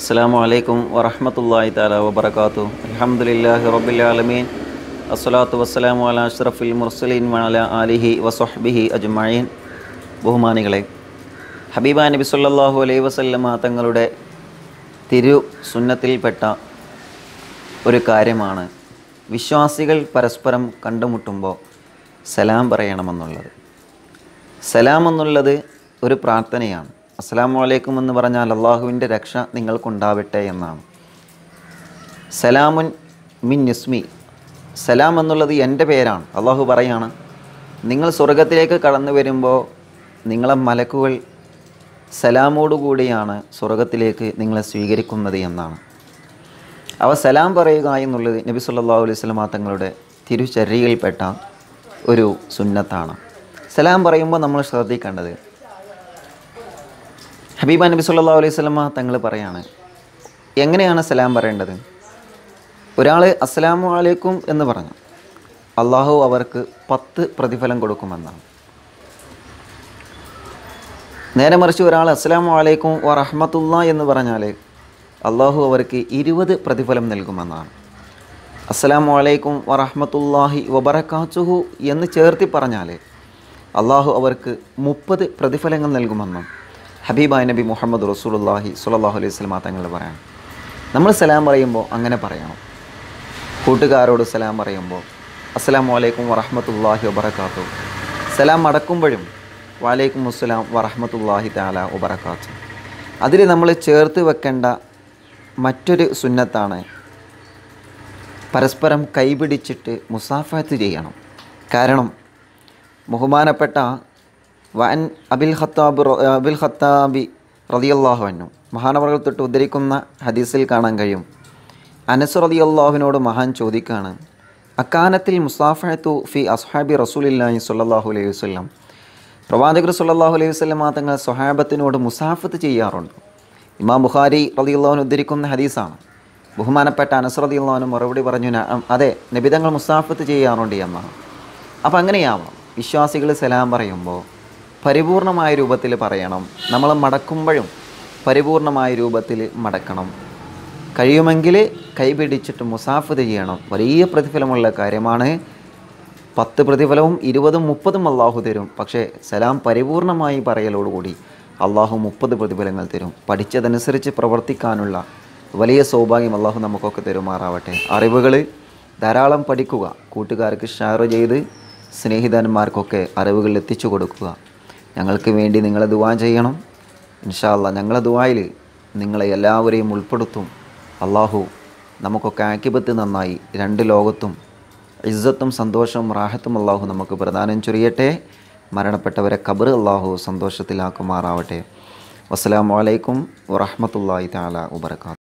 അസ്സാം വലൈക്കും വറഹമത്തല്ലാഹി താല വബർക്കാത്തു അലഹമുല്ലാഹി റബ്ബിലാലമീൻ അസ്സലാത്തു വസ്സലാമു അല അഷ്റഫുൽ മുർസലീൻ വഅല ആലിഹി വസ്വഹ്ബിഹി അജ്മഈൻ ബഹുമാനികളെ ഹബീബ നബി സല്ലല്ലാഹു അലൈഹി വസല്ലമ തങ്ങളുടെ തിരു സുന്നത്തിൽപ്പെട്ട ഒരു കാര്യമാണ് വിശ്വാസികൾ പരസ്പരം കണ്ടുമുട്ടുമ്പോൾ സലാം പറയണമെന്നുള്ളത് സലാം എന്നുള്ളത് ഒരു പ്രാർത്ഥനയാണ് അസ്സലാമു അലൈക്കും എന്ന് പറഞ്ഞാൽ അള്ളാഹുവിൻ്റെ രക്ഷ നിങ്ങൾക്കുണ്ടാവട്ടെ എന്നാണ് സലാമുൻ മിൻ യുസ്മി സലാം എന്നുള്ളത് എൻ്റെ പേരാണ് അള്ളാഹു പറയാണ് നിങ്ങൾ സ്വർഗത്തിലേക്ക് കടന്നു വരുമ്പോൾ നിങ്ങളെ മലക്കുകൾ സലാമോടുകൂടിയാണ് സ്വർഗത്തിലേക്ക് നിങ്ങളെ സ്വീകരിക്കുന്നത് എന്നാണ് അവ സലാം പറയുക എന്നുള്ളത് നബി സല്ലല്ലാഹു അലൈഹി വസല്ലമ തങ്ങളുടെ തിരുചര്യയിൽപ്പെട്ട ഒരു സുന്നത്താണ് സലാം പറയുമ്പോൾ നമ്മൾ ശ്രദ്ധിക്കേണ്ടത് ഹബീബ നബി സല്ലല്ലാഹു അലൈഹി വസല്ലമ തങ്ങൾ പറയാണ് എങ്ങനെയാണ് സലാം പറയേണ്ടത് ഒരാൾ അസ്സലാമു അലൈക്കും എന്ന് പറഞ്ഞു അള്ളാഹു അവർക്ക് പത്ത് പ്രതിഫലം കൊടുക്കുമെന്നാണ് നേരെ മറിച്ച് ഒരാൾ അസ്സലാമു അലൈക്കും വ റഹ്മത്തുള്ള എന്ന് പറഞ്ഞാൽ അള്ളാഹു അവർക്ക് ഇരുപത് പ്രതിഫലം നൽകുമെന്നാണ് അസ്സലാമു അലൈക്കും വ റഹ്മത്തുല്ലാഹി വബറക്കാച്ചുഹു എന്ന് ചേർത്തി പറഞ്ഞാൽ അള്ളാഹു അവർക്ക് മുപ്പത് പ്രതിഫലങ്ങൾ നൽകുമെന്നും ഹബീബായ് നബി മുഹമ്മദ് റസൂലുള്ളാഹി സ്വല്ലല്ലാഹു അലൈഹി വസല്ലമ തങ്ങൾ പറയണം നമ്മൾ സലാം പറയുമ്പോൾ അങ്ങനെ പറയണം കൂട്ടുകാരോട് സലാം പറയുമ്പോൾ അസ്സലാമു അലൈക്കും വറഹ്മത്തുള്ളാഹി വബറകാത്തു സലാം അടക്കുമ്പോഴും വലൈക്കും അസ്സലാം വറഹ്മത്തുള്ളാഹി തആല വബറകാത്തു അതിൽ നമ്മൾ ചേർത്ത് വെക്കേണ്ട മറ്റൊരു സുന്നത്താണ് പരസ്പരം കൈപിടിച്ചിട്ട് മുസാഫത്ത് ചെയ്യണം കാരണം ബഹുമാനപ്പെട്ട വൻ അബിൽ ഖത്താബ് റ- അബിൽ ഖത്താബി റളിയല്ലാഹു അൻഹു മഹാനവറുകൾ തൊട്ട് ഉദ്ധരിക്കുന്ന ഹദീസിൽ കാണാൻ കഴിയും അനസ് റളിയല്ലാഹുവിനോട് മഹാൻ ചോദിക്കുകയാണ് അക്കാനത്തിൽ മുസാഫഹത്തു ഫി അസ്ഹാബി റസൂലില്ലാഹി സ്വല്ലല്ലാഹു അലൈഹി വസല്ലം പ്രവാചകർ സ്വല്ലല്ലാഹു അലൈഹി വസല്ലം തങ്ങൾ സ്വഹാബത്തിനോട് മുസാഫത്ത് ചെയ്യാറുണ്ട് ഇമാം ബുഖാരി റളിയല്ലാഹു ഉദ്ധരിക്കുന്ന ഹദീസാണ് ബഹുമാനപ്പെട്ട അനസ് റളിയല്ലാഹു മറുപടി പറഞ്ഞു "നഅം, അതെ നബിതങ്ങൾ മുസാഫത്ത് ചെയ്യാറുണ്ട് എന്നാണ് അപ്പോൾ അങ്ങനെയാവാം വിശ്വാസികൾ സലാം പറയുമ്പോൾ പരിപൂർണമായ രൂപത്തിൽ പറയണം നമ്മൾ മടക്കുമ്പോഴും പരിപൂർണമായ രൂപത്തിൽ മടക്കണം കഴിയുമെങ്കിൽ കൈപിടിച്ചിട്ട് മുസാഫത്ത് ചെയ്യണം വലിയ പ്രതിഫലമുള്ള കാര്യമാണ് പത്ത് പ്രതിഫലവും ഇരുപതും മുപ്പതും അള്ളാഹു തരും പക്ഷേ സലാം പരിപൂർണമായി പറയലോടുകൂടി അള്ളാഹു മുപ്പത് പ്രതിഫലങ്ങൾ തരും പഠിച്ചതനുസരിച്ച് പ്രവർത്തിക്കാനുള്ള വലിയ സൗഭാഗ്യം അള്ളാഹു നമുക്കൊക്കെ തരുമാറാവട്ടെ അറിവുകൾ ധാരാളം പഠിക്കുക കൂട്ടുകാർക്ക് ഷെയർ ചെയ്ത് സ്നേഹിതന്മാർക്കൊക്കെ അറിവുകൾ എത്തിച്ചു കൊടുക്കുക ഞങ്ങൾക്ക് വേണ്ടി നിങ്ങൾ ദുവാ ചെയ്യണം ഇൻഷാല്ല ഞങ്ങളെ ദുവായിൽ നിങ്ങളെ എല്ലാവരെയും ഉൾപ്പെടുത്തും അള്ളാഹു നമുക്കൊക്കെ ആക്കിപത്ത് നന്നായി രണ്ട് ലോകത്തും ഇസ്സത്തും സന്തോഷവും റാഹത്തും അള്ളാഹു നമുക്ക് പ്രദാനം ചൊരിയട്ടെ മരണപ്പെട്ടവരെ ഖബർ അള്ളാഹു സന്തോഷത്തിലാക്കുമാറാവട്ടെ വസ്സലാമു അലൈക്കും വറഹ്മത്തുള്ളാഹി തആല വബറകാതുഹു